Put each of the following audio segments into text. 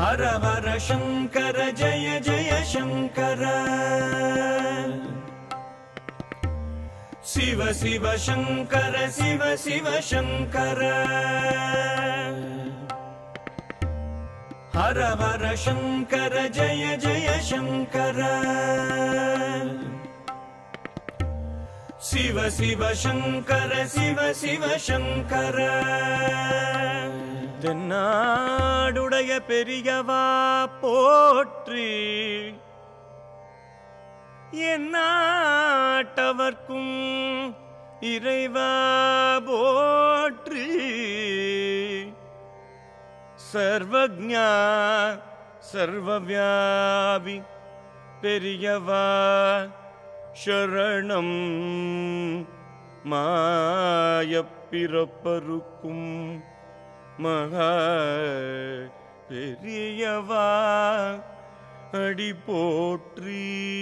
हर हर शङ्कर जय जय शङ्कर शिव शिव शङ्कर शिव शिव शङ्कर हर हर शङ्कर जय जय शङ्कर शिव शिव शङ्कर शिव शिव शङ्कर தென்னாடுடைய பெரியவா போற்றி எந்நாட்டவர்க்கும் இறைவா போற்றி சர்வஜா சர்வவியாபி பெரியவா சரணம் மாயப்பிறப்பருக்கும் மகா பெரியவா அடி போற்றி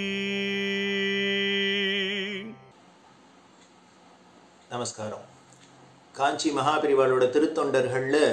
நமஸ்காரம் காஞ்சி மகாபெரிவாளோட திருத்தொண்டர்களில்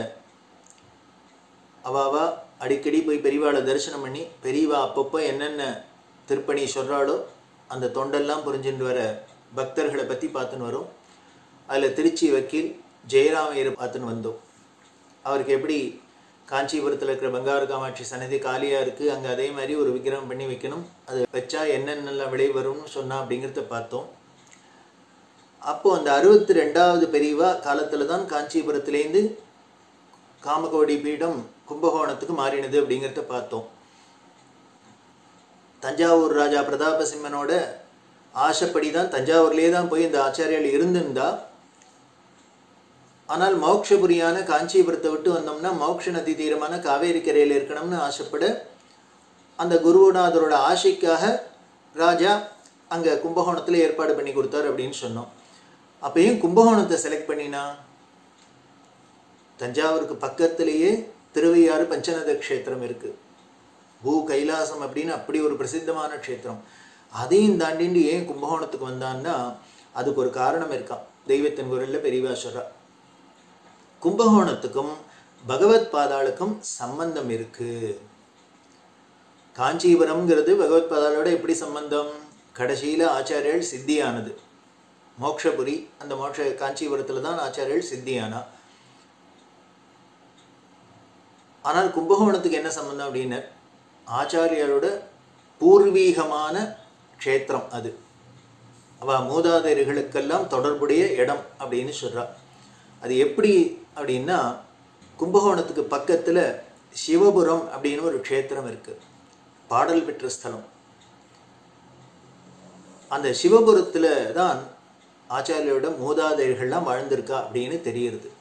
அவாவா அடிக்கடி போய் பெரியவாளை தரிசனம் பண்ணி பெரியவா அப்பப்போ என்னென்ன திருப்பணி சொல்கிறாளோ அந்த தொண்டெல்லாம் புரிஞ்சுட்டு வர பக்தர்களை பற்றி பார்த்துன்னு வரும் அதில் திருச்சி வக்கீல் ஜெயராமையர் பார்த்துன்னு வந்தோம் அவருக்கு எப்படி காஞ்சிபுரத்தில் இருக்கிற பங்காரு காமாட்சி சன்னதி காலியாக இருக்குது அங்கே அதே மாதிரி ஒரு விக்கிரகம் பண்ணி வைக்கணும் அது வச்சா என்னென்னலாம் விளை வரும்னு சொன்னா அப்படிங்கிறத பார்த்தோம் அப்போ அந்த அறுபத்தி ரெண்டாவது பெரியவா காலத்தில் தான் காஞ்சிபுரத்துலேருந்து காமகோடி பீடம் கும்பகோணத்துக்கு மாறினது அப்படிங்கிறத பார்த்தோம் தஞ்சாவூர் ராஜா பிரதாப சிம்மனோட ஆசைப்படி தான் தஞ்சாவூர்லேயே தான் போய் இந்த ஆச்சாரியால் இருந்திருந்தா ஆனால் மோட்சபுரியான காஞ்சிபுரத்தை விட்டு வந்தோம்னா மோட்ச நதி தீரமான காவேரி கரையில் இருக்கணும்னு ஆசைப்பட அந்த குருநாதரோட ஆசைக்காக ராஜா அங்கே கும்பகோணத்தில் ஏற்பாடு பண்ணி கொடுத்தார் அப்படின்னு சொன்னோம் அப்பயும் கும்பகோணத்தை செலக்ட் பண்ணினா தஞ்சாவூருக்கு பக்கத்திலேயே திருவையாறு பஞ்சநத க்ஷேத்திரம் இருக்கு பூ கைலாசம் அப்படின்னு அப்படி ஒரு பிரசித்தமான க்ஷேத்திரம் அதையும் தாண்டிண்டு ஏன் கும்பகோணத்துக்கு வந்தான்னா அதுக்கு ஒரு காரணம் இருக்கான் தெய்வத்தின் குரல்ல பெரியவா சொல்றா கும்பகோணத்துக்கும் பகவத் பாதாளுக்கும் சம்பந்தம் இருக்கு காஞ்சிபுரம்ங்கிறது பகவத் பாதாளோட எப்படி சம்பந்தம் கடைசியில் ஆச்சாரியர்கள் சித்தியானது மோக்ஷபுரி அந்த மோட்ச காஞ்சிபுரத்தில் தான் ஆச்சாரியர்கள் சித்தியானா ஆனால் கும்பகோணத்துக்கு என்ன சம்பந்தம் அப்படின்னு ஆச்சாரியரோட பூர்வீகமான க்ஷேத்திரம் அது அவ மூதாதையர்களுக்கெல்லாம் தொடர்புடைய இடம் அப்படின்னு சொல்றா அது எப்படி அப்படின்னா கும்பகோணத்துக்கு பக்கத்தில் சிவபுரம் அப்படின்னு ஒரு க்ஷேத்திரம் இருக்கு பாடல் பெற்ற ஸ்தலம் அந்த சிவபுரத்தில் தான் ஆச்சாரியோட மூதாதையர்கள்லாம் வாழ்ந்திருக்கா அப்படின்னு தெரியுது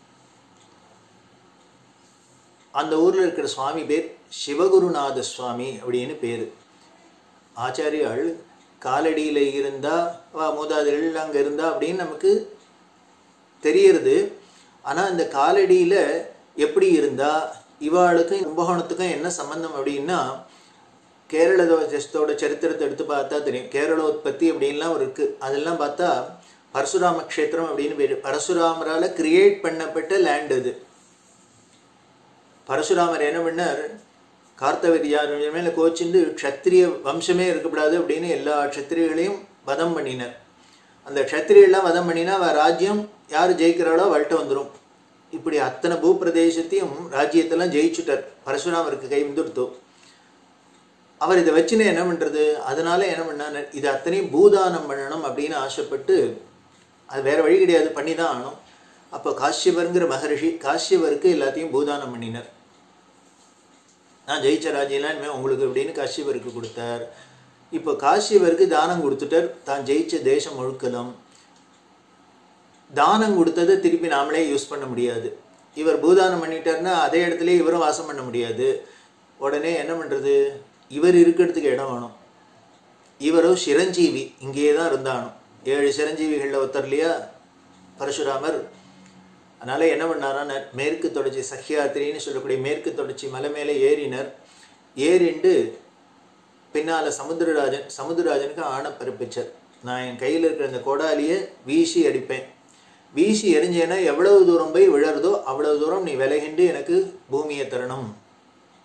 அந்த ஊரில் இருக்கிற சுவாமி பேர் சிவகுருநாத சுவாமி அப்படின்னு பேர் ஆச்சாரியாள் காலடியில் இருந்தா வா மூதாதையர்கள் அங்கே இருந்தா அப்படின்னு நமக்கு தெரியறது ஆனால் அந்த காலடியில் எப்படி இருந்தா இவாளுக்கும் கும்பகோணத்துக்கும் என்ன சம்பந்தம் அப்படின்னா கேரள தேசத்தோட சரித்திரத்தை எடுத்து பார்த்தா தெரியும் கேரளோத்பத்தி அப்படின்லாம் இருக்கு அதெல்லாம் பார்த்தா பரசுராம க்ஷேத்திரம் அப்படின்னு பேர் பரசுராமரால் கிரியேட் பண்ணப்பட்ட லேண்ட் அது பரசுராமர் என்ன பண்ணார் கார்த்தவரியார் மேலே கோச்சிண்டு க்ஷத்திரிய வம்சமே இருக்கக்கூடாது அப்படின்னு எல்லா க்ஷத்திரியர்களையும் வதம் பண்ணினார் அந்த க்ஷத்திரியெல்லாம் வதம் பண்ணினா அவள் ராஜ்யம் யார் ஜெயிக்கிறாளோ அவள்கிட்ட வந்துடும் இப்படி அத்தனை பூப்பிரதேசத்தையும் ராஜ்யத்தெல்லாம் ஜெயிச்சுட்டார் பரசுராமருக்கு கை வந்துடுத்தோ அவர் இதை வச்சுன்னு என்ன பண்ணுறது அதனால என்ன பண்ணார் இது அத்தனையும் பூதானம் பண்ணணும் அப்படின்னு ஆசைப்பட்டு அது வேற வழி கிடையாது பண்ணி தான் ஆகணும் அப்போ காஷ்யபருங்கிற மகரிஷி காஷ்யபருக்கு எல்லாத்தையும் பூதானம் பண்ணினார் நான் ஜெயிச்ச ராஜ்யெல்லாம் இனிமேல் உங்களுக்கு அப்படின்னு காஷ்யபருக்கு கொடுத்தார் இப்போ காஷ்யபருக்கு தானம் கொடுத்துட்டார் தான் ஜெயிச்ச தேசம் முழுக்கலாம் தானம் கொடுத்ததை திருப்பி நாமளே யூஸ் பண்ண முடியாது இவர் பூதானம் பண்ணிட்டார்னா அதே இடத்துல இவரும் வாசம் பண்ண முடியாது உடனே என்ன பண்ணுறது இவர் இருக்கிறதுக்கு இடம் வேணும் இவரோ சிரஞ்சீவி இங்கேயே தான் இருந்தானும் ஏழு சிரஞ்சீவிகளில் ஒருத்தர் இல்லையா பரசுராமர் அதனால் என்ன பண்ணாரான்னு மேற்கு தொடர்ச்சி சஹ்யாத்திரின்னு சொல்லக்கூடிய மேற்கு தொடர்ச்சி மலை மேலே ஏறினர் ஏறிண்டு பின்னால் சமுத்திரராஜன் சமுத்திரராஜனுக்கு ஆணை பிறப்பிச்சார் நான் என் கையில் இருக்கிற இந்த கொடாலியை வீசி அடிப்பேன் வீசி எரிஞ்சேன்னா எவ்வளவு தூரம் போய் விழறதோ அவ்வளவு தூரம் நீ விலகிண்டு எனக்கு பூமியை தரணும்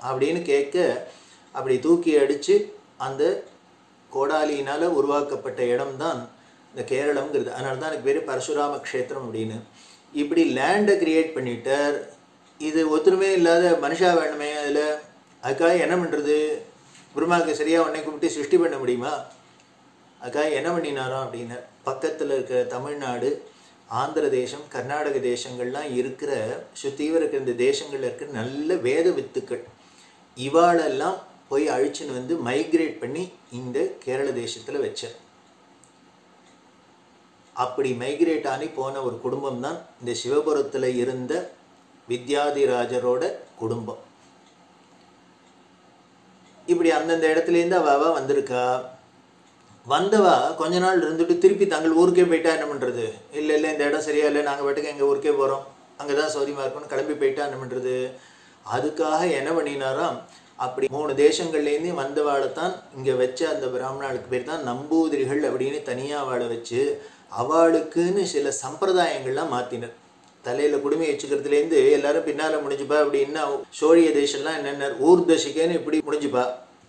அப்படின்னு கேட்க அப்படி தூக்கி அடித்து அந்த கோடாலியினால் உருவாக்கப்பட்ட இடம்தான் இந்த கேரளம்ங்கிறது அதனால தான் எனக்கு பேர் பரசுராம க்ஷேத்திரம் அப்படின்னு இப்படி லேண்டை கிரியேட் பண்ணிட்டார் இது ஒத்துருமே இல்லாத மனுஷா வேணுமே அதில் அதுக்காக என்ன பண்ணுறது பிரம்மாவுக்கு சரியாக உடனே கூப்பிட்டு சிருஷ்டி பண்ண முடியுமா அதுக்காக என்ன பண்ணினாராம் அப்படின்னு பக்கத்தில் இருக்கிற தமிழ்நாடு ஆந்திர தேசம் கர்நாடக தேசங்கள்லாம் இருக்கிற சுத்தீவிர இருக்கிற இந்த தேசங்களில் இருக்கிற நல்ல வேத வித்துக்கள் இவாளெல்லாம் போய் அழிச்சுன்னு வந்து மைக்ரேட் பண்ணி இந்த கேரள தேசத்தில் வச்சார் அப்படி மைக்ரேட் ஆகி போன ஒரு குடும்பம் தான் இந்த சிவபுரத்தில் இருந்த வித்யாதிராஜரோட குடும்பம் இப்படி அந்தந்த இடத்துலேருந்து அவ அவ வந்திருக்கா வந்தவா கொஞ்ச நாள் இருந்துட்டு திருப்பி தங்கள் ஊருக்கே போயிட்டா என்ன பண்ணுறது இல்லை இல்லை இந்த இடம் சரியா இல்லை நாங்கள் பாட்டுக்கு எங்கள் ஊருக்கே போகிறோம் அங்கே தான் சௌரியமாக இருக்கணும் கிளம்பி போயிட்டா என்ன பண்ணுறது அதுக்காக என்ன பண்ணினாராம் அப்படி மூணு தேசங்கள்லேருந்து வந்தவாளைத்தான் இங்கே வச்ச அந்த பிராமணாளுக்கு பேர் தான் நம்பூதிரிகள் அப்படின்னு தனியாக வாழ வச்சு அவளுக்குன்னு சில சம்பிரதாயங்கள்லாம் மாற்றினர் தலையில் குடுமி வச்சுக்கிறதுலேருந்து எல்லாரும் பின்னால் முடிஞ்சுப்பா அப்படின்னா சோழிய தேசம்லாம் என்னென்ன ஊர்தசிக்கன்னு இப்படி முடிஞ்சுப்பா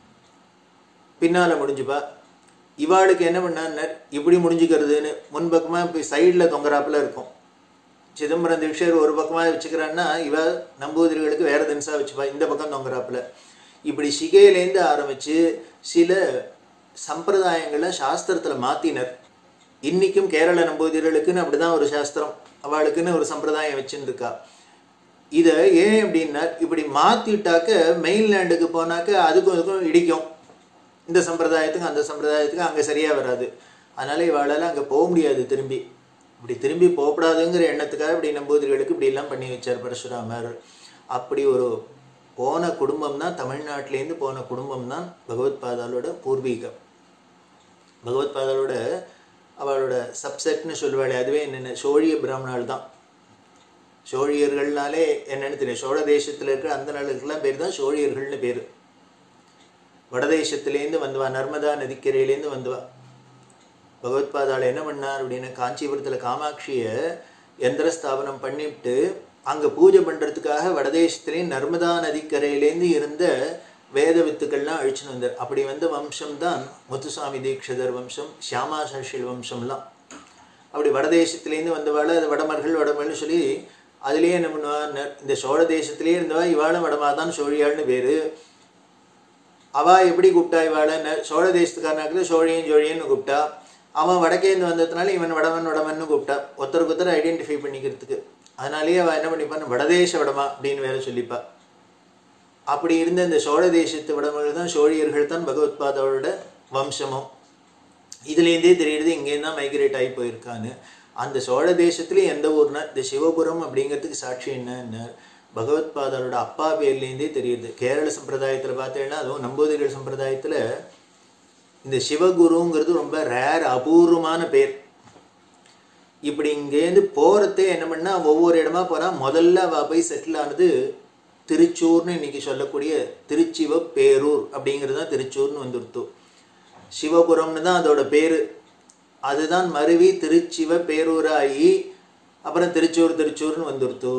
பின்னால் முடிஞ்சுப்பா இவாளுக்கு என்ன பண்ணார் இப்படி முடிஞ்சுக்கிறதுன்னு முன்பக்கமாக இப்போ சைடில் தொங்குறாப்புல இருக்கும் சிதம்பரம் தீட்சர் ஒரு பக்கமாக வச்சுக்கிறான்னா இவ நம்பூதிரிகளுக்கு வேற தினசா வச்சுப்பா இந்த பக்கம் தொங்குறாப்புல இப்படி சிகையிலேருந்து ஆரம்பித்து சில சம்பிரதாயங்களை சாஸ்திரத்தில் மாற்றினர் இன்றைக்கும் கேரள நம்பூதிரிகளுக்குன்னு அப்படி தான் ஒரு சாஸ்திரம் அவளுக்குன்னு ஒரு சம்பிரதாயம் வச்சுன்னு இருக்கா இதை ஏன் அப்படின்னா இப்படி மாற்றிட்டாக்க மெயின்லேண்டுக்கு போனாக்க அதுக்கும் இதுக்கும் இடிக்கும் இந்த சம்பிரதாயத்துக்கு அந்த சம்பிரதாயத்துக்கு அங்கே சரியாக வராது அதனால இவாளால் அங்கே போக முடியாது திரும்பி இப்படி திரும்பி போகக்கூடாதுங்கிற எண்ணத்துக்காக இப்படி நம்பூதிரிகளுக்கு இப்படிலாம் பண்ணி வச்சார் பரசுராமர் அப்படி ஒரு போன குடும்பம் தான் தமிழ்நாட்டிலேருந்து போன குடும்பம் தான் பகவத் பாதாளோட பூர்வீகம் பகவத் பாதாளோட அவளோட சப்செட்னு சொல்லுவாள் அதுவே என்னென்ன சோழிய பிராமணாள் தான் சோழியர்கள்னாலே என்னன்னு தெரியும் சோழ தேசத்தில் இருக்கிற அந்த நாளுக்கெல்லாம் பேர் தான் சோழியர்கள்னு பேர் வடதேசத்துலேருந்து வந்துவா நர்மதா நதிக்கரையிலேருந்து வந்துவா பகவத்பாதாள் என்ன பண்ணார் அப்படின்னு காஞ்சிபுரத்தில் காமாட்சியை எந்திர ஸ்தாபனம் பண்ணிவிட்டு அங்கே பூஜை பண்ணுறதுக்காக வடதேசத்துலேயும் நர்மதா நதிக்கரையிலேருந்து இருந்த வேத வித்துக்கள்லாம் அழிச்சுன்னு வந்தார் அப்படி வந்த வம்சம் தான் முத்துசாமி தீட்சிதர் வம்சம் சியாமா சர்ஷில் வம்சம்லாம் அப்படி வடதேசத்துலேருந்து வந்தவாள் அது வடமர்கள் வடமர்கள் சொல்லி அதுலேயே என்ன பண்ணுவா இந்த சோழ தேசத்துலேயே இருந்தவா இவாளும் வடமாதான் சோழியாள்னு பேர் அவா எப்படி கூப்பிட்டா இவாளை சோழ தேசத்துக்காரனாக்குது சோழியன் ஜோழியன்னு கூப்பிட்டா அவன் வடக்கேந்து வந்ததுனால இவன் வடமன் வடமன்னு கூப்பிட்டா ஒருத்தருக்கு ஒருத்தர் ஐடென்டிஃபை பண்ணிக்கிறதுக்கு அதனாலேயே அவள் என்ன பண்ணிப்பான் வடதேச வடமா அப்படின்னு வேற சொல்லிப்பா அப்படி இருந்த இந்த சோழ தேசத்து வடமர்கள் தான் சோழியர்கள் தான் பகவத்பாதாவோட வம்சமும் இதுலேருந்தே தெரியுது இங்கேருந்து தான் மைக்ரேட் ஆகி போயிருக்கான்னு அந்த சோழ தேசத்துலேயும் எந்த ஊர்னா இந்த சிவபுரம் அப்படிங்கிறதுக்கு சாட்சி என்னன்னு பகவத்பாதாரோட அப்பா பேர்லேருந்தே தெரியுது கேரள சம்பிரதாயத்தில் பார்த்தீங்கன்னா அதுவும் நம்பூதிரிகள் சம்பிரதாயத்தில் இந்த சிவகுருங்கிறது ரொம்ப ரேர் அபூர்வமான பேர் இப்படி இங்கேருந்து போகிறதே என்ன பண்ணால் ஒவ்வொரு இடமா போனால் முதல்ல அவள் போய் செட்டில் ஆனது திருச்சூர்னு இன்னைக்கு சொல்லக்கூடிய திருச்சிவ பேரூர் அப்படிங்கிறது தான் திருச்சூர்னு வந்துருத்தோம் சிவபுரம்னு தான் அதோட பேர் அதுதான் மருவி திருச்சிவ பேரூராகி அப்புறம் திருச்சூர் திருச்சூர்னு வந்துருத்தோ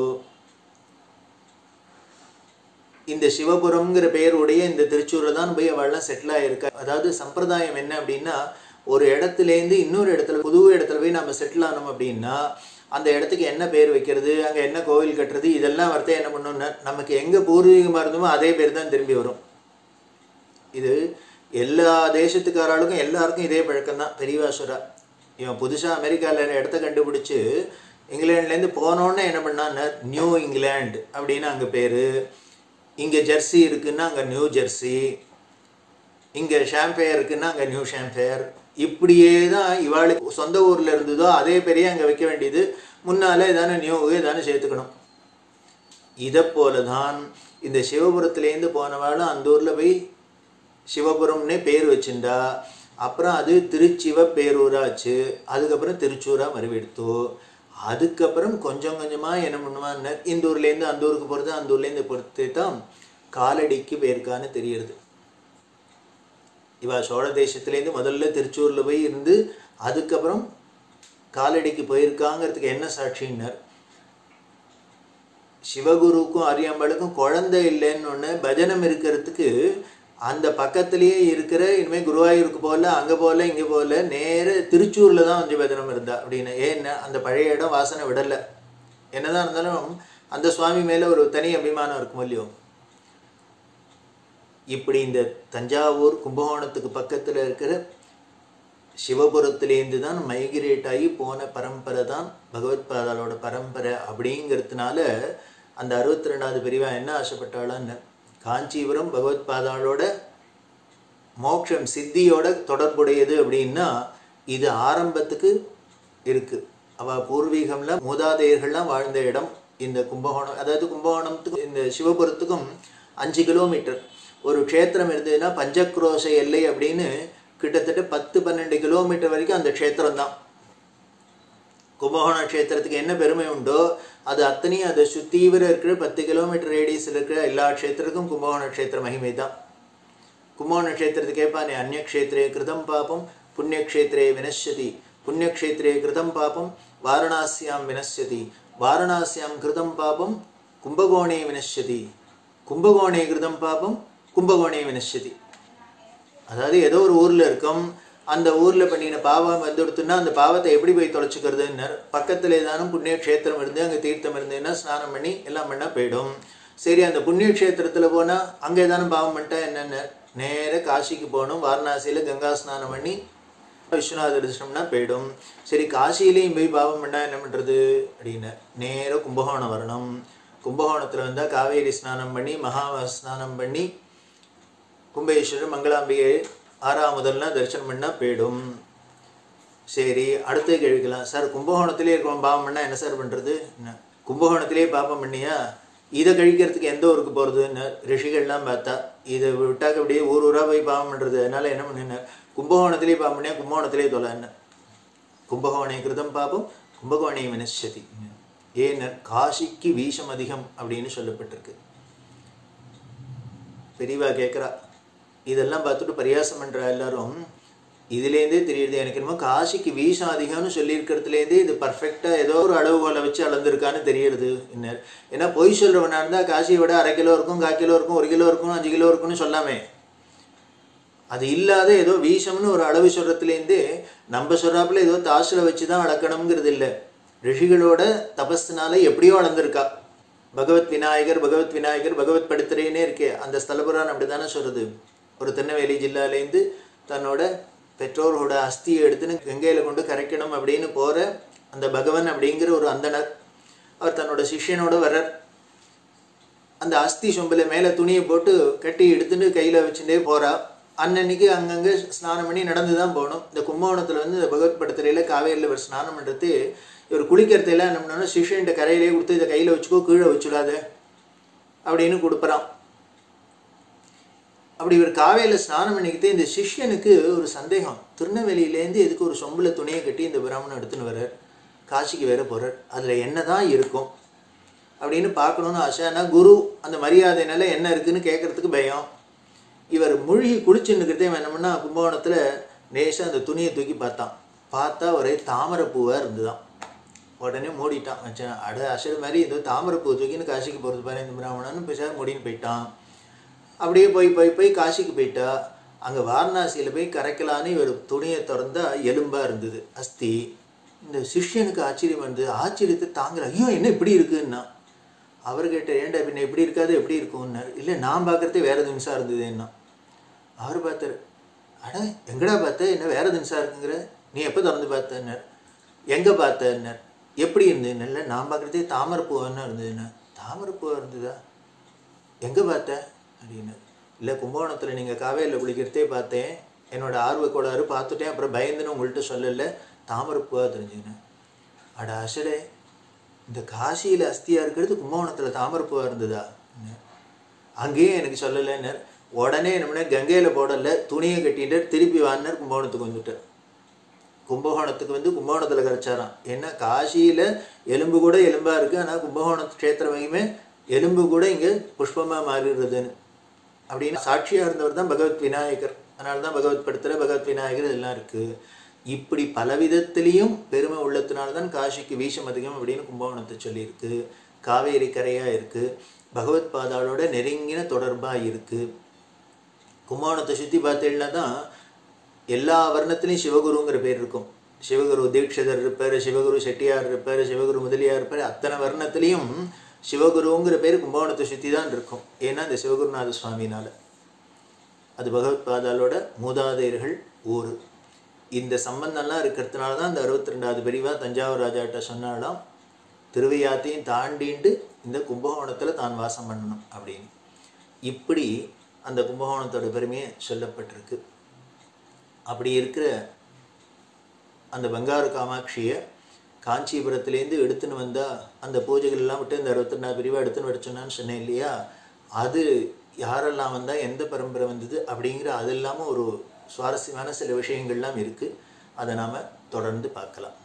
இந்த சிவபுரம்ங்கிற பெயருடைய இந்த திருச்சூரில் தான் போய் அவள்லாம் செட்டில் ஆகிருக்கா அதாவது சம்பிரதாயம் என்ன அப்படின்னா ஒரு இடத்துலேருந்து இன்னொரு இடத்துல புது இடத்துல போய் நம்ம செட்டில் ஆனோம் அப்படின்னா அந்த இடத்துக்கு என்ன பேர் வைக்கிறது அங்கே என்ன கோவில் கட்டுறது இதெல்லாம் வரத்தே என்ன பண்ணோம்னா நமக்கு எங்கே பூர்வீகமாக இருந்தோமோ அதே பேர் தான் திரும்பி வரும் இது எல்லா தேசத்துக்காராளுக்கும் எல்லாருக்கும் இதே பழக்கம் தான் பெரியவாசுரா இவன் புதுசாக அமெரிக்காவில் இடத்த கண்டுபிடிச்சு இங்கிலாந்துலேருந்து போனோன்னே என்ன பண்ணான்னு நியூ இங்கிலாந்து அப்படின்னு அங்கே பேர் இங்கே ஜெர்சி இருக்குன்னா அங்கே நியூ ஜெர்சி இங்கே ஷாம்பேர் இருக்குன்னா அங்கே நியூ ஷாம்பேர் இப்படியே தான் இவாளுக்கு சொந்த ஊரில் இருந்ததோ அதே பெரிய அங்கே வைக்க வேண்டியது முன்னால் ஏதான நியூ ஏதானு சேர்த்துக்கணும் இதை போல தான் இந்த சிவபுரத்துலேருந்து போனவாளும் அந்த ஊரில் போய் சிவபுரம்னே பேர் வச்சுண்டா அப்புறம் அது திருச்சிவ பேரூராச்சு அதுக்கப்புறம் திருச்சூராக மறுவெடுத்தோ அதுக்கப்புறம் கொஞ்சம் கொஞ்சமாக என்ன பண்ணுவான்னு இந்த ஊர்லேருந்து அந்த ஊருக்கு போகிறது அந்த ஊர்லேருந்து பொறுத்து தான் காலடிக்கு போயிருக்கான்னு தெரியுது இவா சோழ தேசத்துலேருந்து முதல்ல திருச்சூரில் போய் இருந்து அதுக்கப்புறம் காலடிக்கு போயிருக்காங்கிறதுக்கு என்ன சாட்சின்னார் சிவகுருவுக்கும் அரியாம்பாளுக்கும் குழந்தை இல்லைன்னு ஒன்று பஜனம் இருக்கிறதுக்கு அந்த பக்கத்திலேயே இருக்கிற இனிமேல் குருவாயூருக்கு போகல அங்கே போகல இங்கே போகல நேர திருச்சூரில் தான் வந்து பஜனம் இருந்தா அப்படின்னு ஏன்னா அந்த பழைய இடம் வாசனை விடலை என்னதான் இருந்தாலும் அந்த சுவாமி மேலே ஒரு தனி அபிமானம் இருக்கும் இல்லையோ இப்படி இந்த தஞ்சாவூர் கும்பகோணத்துக்கு பக்கத்தில் இருக்கிற சிவபுரத்துலேருந்து தான் மைக்ரேட் ஆகி போன பரம்பரை தான் பகவத் பாதாளோட பரம்பரை அப்படிங்கிறதுனால அந்த அறுபத்தி ரெண்டாவது பிரிவா என்ன ஆசைப்பட்டாளான்னு காஞ்சிபுரம் பகவத் பாதாளோட மோட்சம் சித்தியோட தொடர்புடையது அப்படின்னா இது ஆரம்பத்துக்கு இருக்கு அவ பூர்வீகம்ல மூதாதையர்கள்லாம் வாழ்ந்த இடம் இந்த கும்பகோணம் அதாவது கும்பகோணத்துக்கும் இந்த சிவபுரத்துக்கும் அஞ்சு கிலோமீட்டர் ஒரு க்ஷேத்திரம் இருந்ததுன்னா பஞ்சக்ரோஷ எல்லை அப்படின்னு கிட்டத்தட்ட பத்து பன்னெண்டு கிலோமீட்டர் வரைக்கும் அந்த க்ஷேத்திரம் தான் கும்பகோண க்ஷேத்திரத்துக்கு என்ன பெருமை உண்டோ அது அத்தனையும் அதை சுத்தீவிர இருக்கிற பத்து கிலோமீட்டர் ரேடியஸில் இருக்கிற எல்லா க்ஷேத்திரத்துக்கும் கும்பகோண க்ஷேத்திர மகிமை தான் கும்பகோண க்ஷேத்திரத்துக்கு கேட்பானே அந்நக்ஷேத்திரே கிருதம் பாபம் புண்ணியக்ஷேத்திரே வினஷ்யதி புண்ணியக்ஷேத்திரே கிருதம் பாபம் வாரணாசியாம் வினஷ்யதி வாரணாசியாம் கிருதம் பாபம் கும்பகோணே வினஷ்யதி கும்பகோணே கிருதம் பாபம் கும்பகோணே வினஷ்யதி அதாவது ஏதோ ஒரு ஊரில் இருக்கும் அந்த ஊரில் பண்ணின பாவம் வந்துடுத்துன்னா அந்த பாவத்தை எப்படி போய் தொலைச்சிக்கிறதுன்னு பக்கத்தில் ஏதானும் புண்ணிய க்ஷேத்திரம் இருந்து அங்கே தீர்த்தம் இருந்ததுன்னா ஸ்நானம் பண்ணி எல்லாம் பண்ணால் போயிடும் சரி அந்த புண்ணிய க்ஷேத்திரத்தில் போனால் அங்கே ஏதானும் பாவம் பண்ணிட்டா என்னென்ன நேர காசிக்கு போகணும் வாரணாசியில் கங்கா ஸ்நானம் பண்ணி விஸ்வநாத தரிசனம்னா போயிடும் சரி காசியிலையும் போய் பாவம் பண்ணால் என்ன பண்ணுறது அப்படின்னு நேர கும்பகோணம் வரணும் கும்பகோணத்தில் வந்தால் காவேரி ஸ்நானம் பண்ணி மகா ஸ்நானம் பண்ணி கும்பேஸ்வரர் மங்களாம்பிகை ஆறாம் முதல்லாம் தரிசனம் பண்ணால் போயிடும் சரி அடுத்த கேள்விக்கலாம் சார் கும்பகோணத்திலே இருக்கோம் பாவம் பண்ணால் என்ன சார் பண்ணுறது என்ன கும்பகோணத்திலே பாப்பம் பண்ணியா இதை கழிக்கிறதுக்கு எந்த ஊருக்கு போகிறதுன்னு ரிஷிகள்லாம் பார்த்தா இதை விட்டாக்க அப்படியே ஊர் ஊராக போய் பாவம் பண்ணுறது அதனால என்ன பண்ணினார் கும்பகோணத்திலே பாவம் பண்ணியா கும்பகோணத்திலே தொலைன்னு கும்பகோணே கிருதம் பாப்பம் கும்பகோணே வினசதி ஏன்னர் காசிக்கு வீசம் அதிகம் அப்படின்னு சொல்லப்பட்டிருக்கு பெரியவா கேட்குறா இதெல்லாம் பார்த்துட்டு பரியாசம் பண்ணுறா எல்லாரும் இதுலேருந்தே தெரியுது எனக்கு என்னமோ காசிக்கு வீசம் அதிகம்னு சொல்லியிருக்கிறதுலேருந்தே இது பர்ஃபெக்டாக ஏதோ ஒரு அளவுகோலை வச்சு அளந்துருக்கான்னு தெரியுது என்ன ஏன்னா பொய் சொல்கிறவனா இருந்தால் காசியை விட அரை கிலோ இருக்கும் கால் கிலோ இருக்கும் ஒரு கிலோ இருக்கும் அஞ்சு கிலோ இருக்கும்னு சொல்லாமே அது இல்லாத ஏதோ வீசம்னு ஒரு அளவு சொல்கிறதுலேருந்தே நம்ம சொல்கிறாப்புல ஏதோ தாசில் வச்சு தான் அளக்கணுங்கிறது இல்லை ரிஷிகளோட தபஸ்னால எப்படியோ அளந்திருக்கா பகவத் விநாயகர் பகவத் விநாயகர் பகவத் படுத்துறேனே இருக்கே அந்த ஸ்தலபுரான் அப்படி தானே சொல்கிறது ஒரு திருநெல்வேலி ஜில்லாலேருந்து தன்னோட பெற்றோர்களோட அஸ்தியை எடுத்துன்னு கங்கையில் கொண்டு கரைக்கணும் அப்படின்னு போகிற அந்த பகவன் அப்படிங்கிற ஒரு அந்தனர் அவர் தன்னோட சிஷ்யனோட வர்றார் அந்த அஸ்தி சொம்பில் மேலே துணியை போட்டு கட்டி எடுத்துட்டு கையில் வச்சுட்டே போகிறா அன்னன்னைக்கு அங்கங்கே ஸ்நானம் பண்ணி நடந்து தான் போகணும் இந்த கும்பகோணத்தில் வந்து இந்த பகவத் படத்துலையில் காவேரியில் இவர் ஸ்நானம் பண்ணுறது இவர் குளிக்கிறதையெல்லாம் என்ன பண்ணோன்னா சிஷ்யன்ட்ட கரையிலே கொடுத்து இதை கையில் வச்சுக்கோ கீழே வச்சுடாத அப்படின்னு கொடுப்பறான் அப்படி இவர் காவேரியில் ஸ்நானம் பண்ணிக்கிட்டு இந்த சிஷ்யனுக்கு ஒரு சந்தேகம் திருநெல்வேலியிலேருந்து எதுக்கு ஒரு சொம்புல துணியை கட்டி இந்த பிராமணன் எடுத்துன்னு வர்றார் காசிக்கு வேற போகிறார் அதில் என்ன தான் இருக்கும் அப்படின்னு பார்க்கணுன்னு ஆசை ஆனால் குரு அந்த மரியாதைனால என்ன இருக்குன்னு கேட்கறதுக்கு பயம் இவர் மூழ்கி குளிச்சுன்னுக்கிட்டே என்ன பண்ணா கும்பகோணத்தில் நேசாக அந்த துணியை தூக்கி பார்த்தான் பார்த்தா ஒரே தாமரைப்பூவாக இருந்துதான் உடனே மூடிட்டான் வச்சேன் அட அசல் மாதிரி ஏதோ தாமரைப்பூ தூக்கின்னு காசிக்கு போகிறது பாரு இந்த பிராமணன்னு பேசாத மூடின்னு போயிட்டான் அப்படியே போய் போய் போய் காசிக்கு போயிட்டா அங்கே வாரணாசியில் போய் கரைக்கலான்னு இவர் துணியை திறந்தா எலும்பாக இருந்தது அஸ்தி இந்த சிஷ்யனுக்கு ஆச்சரியம் இருந்தது ஆச்சரியத்தை தாங்கல ஐயோ என்ன இப்படி இருக்குன்னா அவர் கேட்ட ஏன்டா பின்ன எப்படி இருக்காது எப்படி இருக்கும்னார் இல்லை நான் பார்க்குறதே வேற தினசாக இருந்ததுன்னா அவர் பார்த்தாரு அட எங்கடா பார்த்த என்ன வேற தினசாக இருக்குங்கிற நீ எப்போ திறந்து பார்த்தன்னார் எங்கே பார்த்தன்னார் எப்படி இருந்ததுன்னு இல்லை நான் பார்க்குறதே தாமரைப்பூவான்னு இருந்ததுன்னா தாமரைப்பூவாக இருந்ததா எங்கே பார்த்த அப்படின்னு இல்லை கும்பகோணத்தில் நீங்கள் காவேரியில் குளிக்கிறதே பார்த்தேன் என்னோட ஆர்வ கோளாறு பார்த்துட்டேன் அப்புறம் பயந்துன்னு உங்கள்கிட்ட சொல்லலை தாமரைப்பூவாக தெரிஞ்சுக்கினேன் அட அசலே இந்த காசியில் அஸ்தியாக இருக்கிறது கும்பகோணத்தில் தாமரைப்பூவாக இருந்ததா அங்கேயும் எனக்கு சொல்லலைன்னு உடனே என்ன கங்கையில் போடல துணியை கட்டிட்டு திருப்பி வாங்கினார் கும்பகோணத்துக்கு வந்துட்டார் கும்பகோணத்துக்கு வந்து கும்பகோணத்தில் கரைச்சாராம் ஏன்னா காசியில் எலும்பு கூட எலும்பாக இருக்குது ஆனால் கும்பகோண க்ஷேத்திர மகிமே எலும்பு கூட இங்கே புஷ்பமாக மாறிடுறதுன்னு அப்படின்னு சாட்சியாக இருந்தவர் தான் பகவத் விநாயகர் அதனால தான் பகவத் படுத்துகிற பகவத் விநாயகர் இதெல்லாம் இருக்குது இப்படி பல விதத்திலையும் பெருமை உள்ளத்தினால தான் காசிக்கு வீசம் அதிகம் அப்படின்னு கும்பகோணத்தை சொல்லியிருக்கு காவேரி கரையாக இருக்குது பகவத் பாதாளோட நெருங்கின தொடர்பாக இருக்குது கும்பகோணத்தை சுற்றி பார்த்தீங்கன்னா தான் எல்லா வர்ணத்துலேயும் சிவகுருங்கிற பேர் இருக்கும் சிவகுரு தீட்சிதர் இருப்பார் சிவகுரு செட்டியார் இருப்பார் சிவகுரு முதலியார் இருப்பார் அத்தனை வர்ணத்துலேயும் சிவகுருங்கிற பேர் கும்பகோணத்தை சுற்றி தான் இருக்கும் ஏன்னா இந்த சிவகுருநாத சுவாமினால அது பகவத் பாதாளோட மூதாதையர்கள் ஊர் இந்த சம்பந்தம்லாம் இருக்கிறதுனால தான் இந்த அறுபத்தி ரெண்டாவது பிரிவாக தஞ்சாவூர் ராஜாட்ட சொன்னாலும் திருவையாத்தையும் தாண்டிண்டு இந்த கும்பகோணத்தில் தான் வாசம் பண்ணணும் அப்படின்னு இப்படி அந்த கும்பகோணத்தோட பெருமையை சொல்லப்பட்டிருக்கு அப்படி இருக்கிற அந்த பங்காரு காமாட்சியை காஞ்சிபுரத்துலேருந்து எடுத்துன்னு வந்தால் அந்த பூஜைகள் எல்லாம் விட்டு இந்த அறுபத்தி ரெண்டாவது பிரிவாக எடுத்துன்னு வர சொன்னான்னு சொன்னேன் இல்லையா அது யாரெல்லாம் வந்தால் எந்த பரம்பரை வந்தது அப்படிங்கிற அது இல்லாமல் ஒரு சுவாரஸ்யமான சில விஷயங்கள்லாம் இருக்குது அதை நாம் தொடர்ந்து பார்க்கலாம்